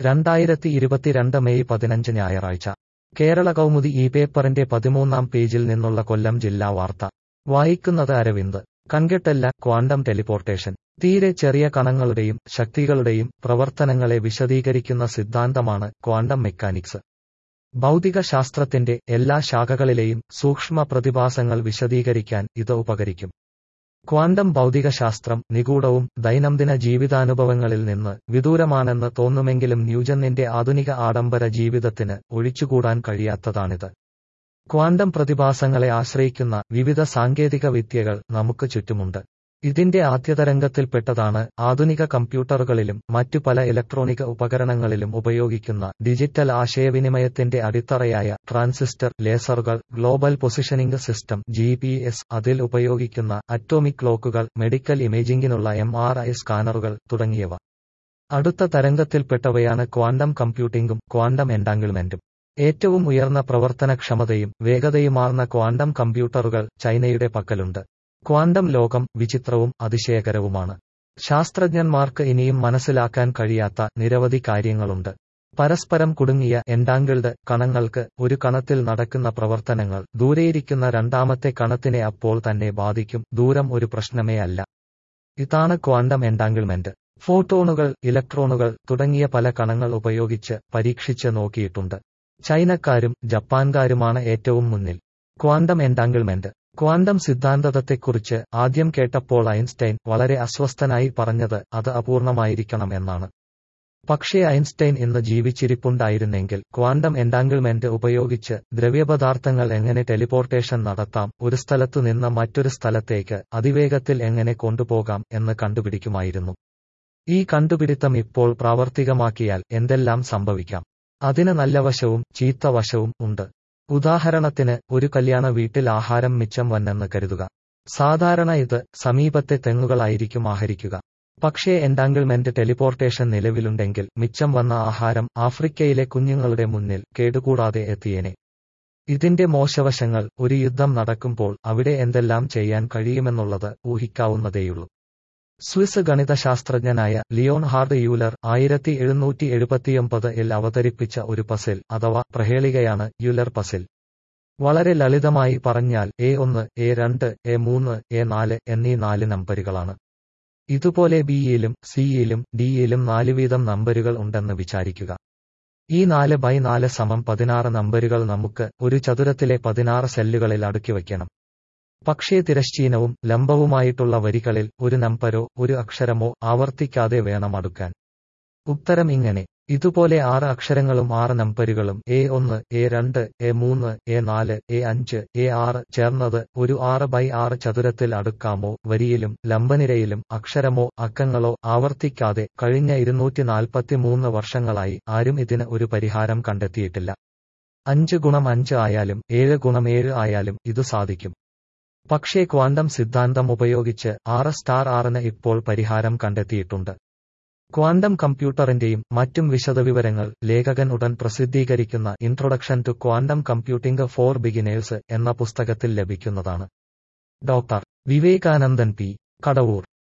രണ്ടായിരത്തി ഇരുപത്തിരണ്ട് മെയ് പതിനഞ്ച് ഞായറാഴ്ച കേരള കൗമുദി ഈ പേപ്പറിന്റെ പതിമൂന്നാം പേജിൽ നിന്നുള്ള കൊല്ലം ജില്ലാ വാർത്ത വായിക്കുന്നത് അരവിന്ദ് കൺകെട്ടല്ല ക്വാണ്ടം ടെലിപ്പോർട്ടേഷൻ തീരെ ചെറിയ കണങ്ങളുടെയും ശക്തികളുടെയും പ്രവർത്തനങ്ങളെ വിശദീകരിക്കുന്ന സിദ്ധാന്തമാണ് ക്വാണ്ടം മെക്കാനിക്സ് ഭൗതിക ശാസ്ത്രത്തിന്റെ എല്ലാ ശാഖകളിലെയും സൂക്ഷ്മ പ്രതിഭാസങ്ങൾ വിശദീകരിക്കാൻ ഇത് ഉപകരിക്കും ക്വാണ്ടം ഭൗതികശാസ്ത്രം നിഗൂഢവും ദൈനംദിന ജീവിതാനുഭവങ്ങളിൽ നിന്ന് വിദൂരമാണെന്ന് തോന്നുമെങ്കിലും ന്യൂജന്നിന്റെ ആധുനിക ആഡംബര ജീവിതത്തിന് ഒഴിച്ചുകൂടാൻ കഴിയാത്തതാണിത് ക്വാണ്ടം പ്രതിഭാസങ്ങളെ ആശ്രയിക്കുന്ന വിവിധ സാങ്കേതിക വിദ്യകൾ നമുക്ക് ചുറ്റുമുണ്ട് ഇതിന്റെ ആദ്യതരംഗത്തിൽപ്പെട്ടതാണ് ആധുനിക കമ്പ്യൂട്ടറുകളിലും മറ്റു പല ഇലക്ട്രോണിക ഉപകരണങ്ങളിലും ഉപയോഗിക്കുന്ന ഡിജിറ്റൽ ആശയവിനിമയത്തിന്റെ അടിത്തറയായ ട്രാൻസിസ്റ്റർ ലേസറുകൾ ഗ്ലോബൽ പൊസിഷനിംഗ് സിസ്റ്റം ജി അതിൽ ഉപയോഗിക്കുന്ന അറ്റോമിക് ക്ലോക്കുകൾ മെഡിക്കൽ ഇമേജിംഗിനുള്ള എം സ്കാനറുകൾ തുടങ്ങിയവ അടുത്ത തരംഗത്തിൽപ്പെട്ടവയാണ് ക്വാണ്ടം കമ്പ്യൂട്ടിംഗും ക്വാണ്ടം എൻഡാങ്കിൾമെന്റും ഏറ്റവും ഉയർന്ന പ്രവർത്തനക്ഷമതയും വേഗതയുമാർന്ന ക്വാണ്ടം കമ്പ്യൂട്ടറുകൾ ചൈനയുടെ പക്കലുണ്ട് ക്വാണ്ടം ലോകം വിചിത്രവും അതിശയകരവുമാണ് ശാസ്ത്രജ്ഞന്മാർക്ക് ഇനിയും മനസ്സിലാക്കാൻ കഴിയാത്ത നിരവധി കാര്യങ്ങളുണ്ട് പരസ്പരം കുടുങ്ങിയ എൻഡാങ്കിൾഡ് കണങ്ങൾക്ക് ഒരു കണത്തിൽ നടക്കുന്ന പ്രവർത്തനങ്ങൾ ദൂരെയിരിക്കുന്ന രണ്ടാമത്തെ കണത്തിനെ അപ്പോൾ തന്നെ ബാധിക്കും ദൂരം ഒരു പ്രശ്നമേ അല്ല ഇതാണ് ക്വാണ്ടം എൻഡാങ്കിൾമെന്റ് ഫോട്ടോണുകൾ ഇലക്ട്രോണുകൾ തുടങ്ങിയ പല കണങ്ങൾ ഉപയോഗിച്ച് പരീക്ഷിച്ച് നോക്കിയിട്ടുണ്ട് ചൈനക്കാരും ജപ്പാൻകാരുമാണ് ഏറ്റവും മുന്നിൽ ക്വാണ്ടം എൻഡാങ്കിൾമെന്റ് ക്വാണ്ടം സിദ്ധാന്തത്തെക്കുറിച്ച് ആദ്യം കേട്ടപ്പോൾ ഐൻസ്റ്റൈൻ വളരെ അസ്വസ്ഥനായി പറഞ്ഞത് അത് അപൂർണമായിരിക്കണം എന്നാണ് പക്ഷേ ഐൻസ്റ്റൈൻ ഇന്ന് ജീവിച്ചിരിപ്പുണ്ടായിരുന്നെങ്കിൽ ക്വാണ്ടം എൻഡാങ്കിൾമെന്റ് ഉപയോഗിച്ച് ദ്രവ്യപദാർത്ഥങ്ങൾ എങ്ങനെ ടെലിപ്പോർട്ടേഷൻ നടത്താം ഒരു സ്ഥലത്തു നിന്ന് മറ്റൊരു സ്ഥലത്തേക്ക് അതിവേഗത്തിൽ എങ്ങനെ കൊണ്ടുപോകാം എന്ന് കണ്ടുപിടിക്കുമായിരുന്നു ഈ കണ്ടുപിടുത്തം ഇപ്പോൾ പ്രാവർത്തികമാക്കിയാൽ എന്തെല്ലാം സംഭവിക്കാം അതിന് നല്ല വശവും ചീത്ത വശവും ഉണ്ട് ഉദാഹരണത്തിന് ഒരു കല്യാണ വീട്ടിൽ ആഹാരം മിച്ചം വന്നെന്ന് കരുതുക സാധാരണ ഇത് സമീപത്തെ തെങ്ങുകളായിരിക്കും ആഹരിക്കുക പക്ഷേ എൻഡാങ്കിൾമെന്റ് ടെലിപ്പോർട്ടേഷൻ നിലവിലുണ്ടെങ്കിൽ മിച്ചം വന്ന ആഹാരം ആഫ്രിക്കയിലെ കുഞ്ഞുങ്ങളുടെ മുന്നിൽ കേടുകൂടാതെ എത്തിയേനെ ഇതിന്റെ മോശവശങ്ങൾ ഒരു യുദ്ധം നടക്കുമ്പോൾ അവിടെ എന്തെല്ലാം ചെയ്യാൻ കഴിയുമെന്നുള്ളത് ഊഹിക്കാവുന്നതേയുള്ളൂ സ്വിസ് ഗണിതശാസ്ത്രജ്ഞനായ ലിയോൺ ഹാർഡ് യൂലർ ആയിരത്തി എഴുന്നൂറ്റി എഴുപത്തിയൊമ്പതിൽ അവതരിപ്പിച്ച ഒരു പസിൽ അഥവാ പ്രഹേളികയാണ് യൂലർ പസിൽ വളരെ ലളിതമായി പറഞ്ഞാൽ എ ഒന്ന് എ രണ്ട് എ മൂന്ന് എ നാല് എന്നീ നാല് നമ്പരുകളാണ് ഇതുപോലെ ബിയിലും സിയിലും ഡിയിലും നാല് വീതം നമ്പരുകൾ ഉണ്ടെന്ന് വിചാരിക്കുക ഈ നാല് ബൈ നാല് സമം പതിനാറ് നമ്പരുകൾ നമുക്ക് ഒരു ചതുരത്തിലെ പതിനാറ് സെല്ലുകളിൽ അടുക്കി വയ്ക്കണം പക്ഷേ തിരശ്ചീനവും ലംബവുമായിട്ടുള്ള വരികളിൽ ഒരു നമ്പരോ ഒരു അക്ഷരമോ ആവർത്തിക്കാതെ വേണം അടുക്കാൻ ഉത്തരം ഇങ്ങനെ ഇതുപോലെ ആറ് അക്ഷരങ്ങളും ആറ് നമ്പരുകളും എ ഒന്ന് എ രണ്ട് എ മൂന്ന് എ നാല് എ അഞ്ച് എ ആറ് ചേർന്നത് ഒരു ആറ് ബൈ ആറ് ചതുരത്തിൽ അടുക്കാമോ വരിയിലും ലംബനിരയിലും അക്ഷരമോ അക്കങ്ങളോ ആവർത്തിക്കാതെ കഴിഞ്ഞ ഇരുന്നൂറ്റി നാൽപ്പത്തിമൂന്ന് വർഷങ്ങളായി ആരും ഇതിന് ഒരു പരിഹാരം കണ്ടെത്തിയിട്ടില്ല അഞ്ച് ഗുണം അഞ്ച് ആയാലും ഏഴ് ഗുണം ഏഴ് ആയാലും ഇത് സാധിക്കും പക്ഷേ ക്വാണ്ടം സിദ്ധാന്തം ഉപയോഗിച്ച് ആറ് സ്റ്റാർ ആറിന് ഇപ്പോൾ പരിഹാരം കണ്ടെത്തിയിട്ടുണ്ട് ക്വാണ്ടം കമ്പ്യൂട്ടറിന്റെയും മറ്റും വിശദവിവരങ്ങൾ ലേഖകൻ ഉടൻ പ്രസിദ്ധീകരിക്കുന്ന introduction to quantum computing for beginners എന്ന പുസ്തകത്തിൽ ലഭിക്കുന്നതാണ് ഡോക്ടർ വിവേകാനന്ദൻ പി കടവൂർ